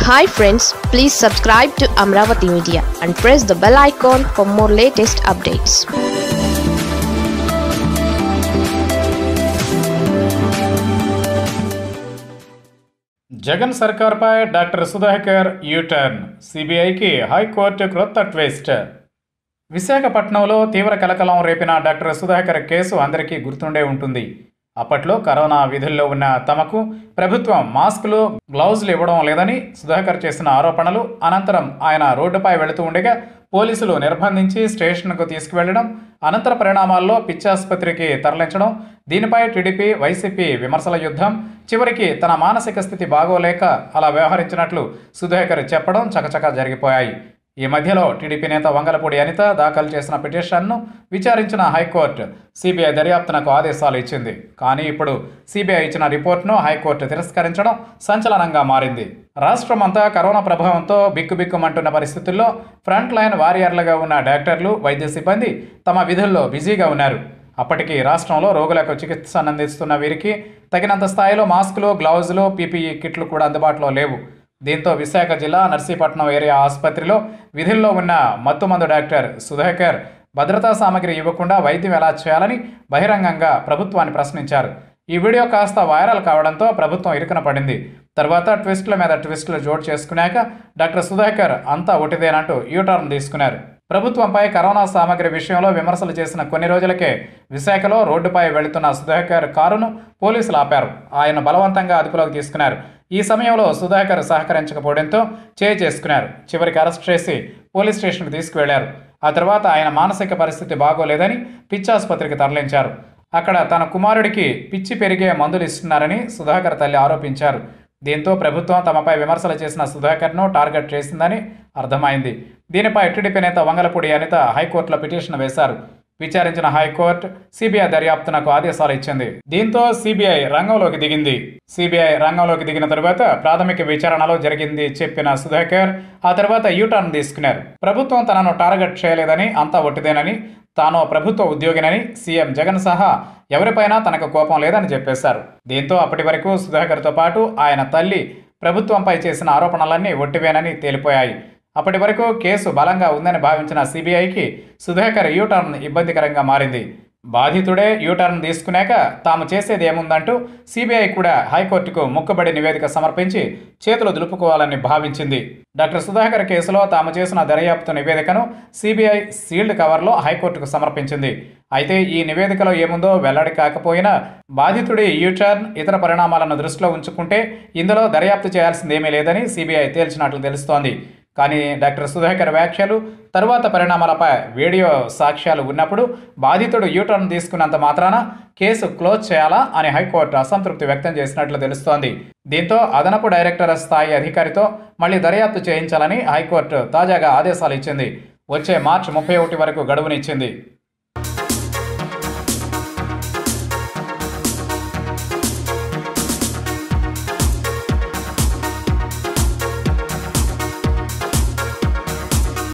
hi friends please subscribe to Amaravati media and press the bell icon for more latest updates Jagan సర్కార్పై doctor Sudhakar U turn సిబిఐకి high court క్రొత్త twist విశాఖపట్నంలో తీవ్ర కలకలం రేపిన doctor Sudhakar case అందరికీ గుర్తుండే ఉంటుంది అప్పట్లో కరోనా విధుల్లో ఉన్న తమకు ప్రభుత్వం మాస్కులు గ్లౌజులు ఇవ్వడం లేదని సుధాకర్ చేసిన ఆరోపణలు అనంతరం ఆయన రోడ్డుపై వెళుతూ ఉండగా పోలీసులు నిర్బంధించి స్టేషన్కు తీసుకువెళ్లడం అనంతర పరిణామాల్లో పిచ్చాసుపత్రికి తరలించడం దీనిపై టీడీపీ వైసీపీ విమర్శల యుద్ధం చివరికి తన మానసిక స్థితి బాగోలేక అలా వ్యవహరించినట్లు సుధాకర్ చెప్పడం చకచకా జరిగిపోయాయి ఈ మధ్యలో టీడీపీ నేత వంగలపూడి అనిత దాఖలు చేసిన పిటిషన్ను విచారించిన హైకోర్టు సిబిఐ దర్యాప్తునకు ఆదేశాలు ఇచ్చింది కానీ ఇప్పుడు సిబిఐ ఇచ్చిన రిపోర్ట్ను హైకోర్టు తిరస్కరించడం సంచలనంగా మారింది రాష్ట్రమంతా కరోనా ప్రభావంతో బిక్కుబిక్కుమంటున్న పరిస్థితుల్లో ఫ్రంట్ లైన్ వారియర్లుగా ఉన్న డాక్టర్లు వైద్య సిబ్బంది తమ విధుల్లో బిజీగా ఉన్నారు అప్పటికి రాష్ట్రంలో రోగులకు చికిత్స అందిస్తున్న వీరికి తగినంత స్థాయిలో మాస్కులు గ్లౌజులు పీపీఈ కిట్లు కూడా అందుబాటులో లేవు దీంతో విశాఖ జిల్లా నర్సీపట్నం ఏరియా ఆసుపత్రిలో విధుల్లో ఉన్న మత్తుమందు డాక్టర్ సుధాకర్ భద్రతా సామగ్రి ఇవ్వకుండా వైద్యం ఎలా చేయాలని బహిరంగంగా ప్రభుత్వాన్ని ప్రశ్నించారు ఈ వీడియో కాస్త వైరల్ కావడంతో ప్రభుత్వం ఇరుకున పడింది తర్వాత ట్విస్టుల మీద ట్విస్టులు జోడు చేసుకున్నాక డాక్టర్ సుధాకర్ అంతా ఒకటిదేనంటూ యూటర్న్ తీసుకున్నారు ప్రభుత్వంపై కరోనా సామగ్రి విషయంలో విమర్శలు చేసిన కొన్ని రోజులకే విశాఖలో రోడ్డుపై వెళుతున్న సుధాకర్ కారును పోలీసులు ఆపారు ఆయన బలవంతంగా అదుపులోకి తీసుకున్నారు ఈ సమయంలో సుధాకర్ సహకరించకపోవడంతో చేయి చేసుకున్నారు చివరికి అరెస్ట్ చేసి పోలీస్ స్టేషన్కు తీసుకువెళ్లారు ఆ తర్వాత ఆయన మానసిక పరిస్థితి బాగోలేదని పిచ్చాసుపత్రికి తరలించారు అక్కడ తన కుమారుడికి పిచ్చి పెరిగే మందులు ఇస్తున్నారని సుధాకర్ తల్లి ఆరోపించారు దీంతో ప్రభుత్వం తమపై విమర్శలు చేసిన సుధాకర్ను టార్గెట్ చేసిందని అర్థమైంది దీనిపై టీడీపీ నేత వంగలపూడి అనిత హైకోర్టులో పిటిషన్ వేశారు విచారించిన హైకోర్టు సిబిఐ దర్యాప్తునకు ఆదేశాలు ఇచ్చింది దీంతో సిబిఐ రంగంలోకి దిగింది సిబిఐ రంగంలోకి దిగిన తరువాత ప్రాథమిక విచారణలో జరిగింది చెప్పిన సుధాకర్ ఆ తర్వాత యూటర్న్ తీసుకున్నారు ప్రభుత్వం తనను టార్గెట్ చేయలేదని అంతా ఒట్టిదేనని తాను ప్రభుత్వ ఉద్యోగినని సీఎం జగన్ సహా ఎవరిపైనా తనకు కోపం లేదని చెప్పేశారు దీంతో అప్పటి వరకు సుధాకర్తో పాటు ఆయన తల్లి ప్రభుత్వంపై చేసిన ఆరోపణలన్నీ ఒట్టివేనని తేలిపోయాయి అప్పటి వరకు కేసు బలంగా ఉందని భావించిన సిబిఐకి సుధాకర్ యూటర్న్ ఇబ్బందికరంగా మారింది బాధితుడే యూటర్న్ తీసుకున్నాక తాము చేసేది ఏముందంటూ సిబిఐ కూడా హైకోర్టుకు ముక్కబడి నివేదిక సమర్పించి చేతులు దులుపుకోవాలని భావించింది డాక్టర్ సుధాకర్ కేసులో తాము చేసిన దర్యాప్తు నివేదికను సిబిఐ సీల్డ్ కవర్లో హైకోర్టుకు సమర్పించింది అయితే ఈ నివేదికలో ఏముందో వెల్లడి కాకపోయినా బాధితుడి యూటర్న్ ఇతర పరిణామాలను దృష్టిలో ఉంచుకుంటే ఇందులో దర్యాప్తు చేయాల్సిందేమీ లేదని సిబిఐ తేల్చినట్లు తెలుస్తోంది కానీ డాక్టర్ సుధాకర్ వ్యాఖ్యలు తరువాత పరిణామాలపై వీడియో సాక్ష్యాలు ఉన్నప్పుడు బాధితుడు యూటర్న్ తీసుకున్నంత మాత్రాన కేసు క్లోజ్ చేయాలా అని హైకోర్టు అసంతృప్తి వ్యక్తం చేసినట్లు తెలుస్తోంది దీంతో అదనపు డైరెక్టర్ స్థాయి అధికారితో మళ్ళీ దర్యాప్తు చేయించాలని హైకోర్టు తాజాగా ఆదేశాలు ఇచ్చింది వచ్చే మార్చి ముప్పై ఒకటి వరకు గడువునిచ్చింది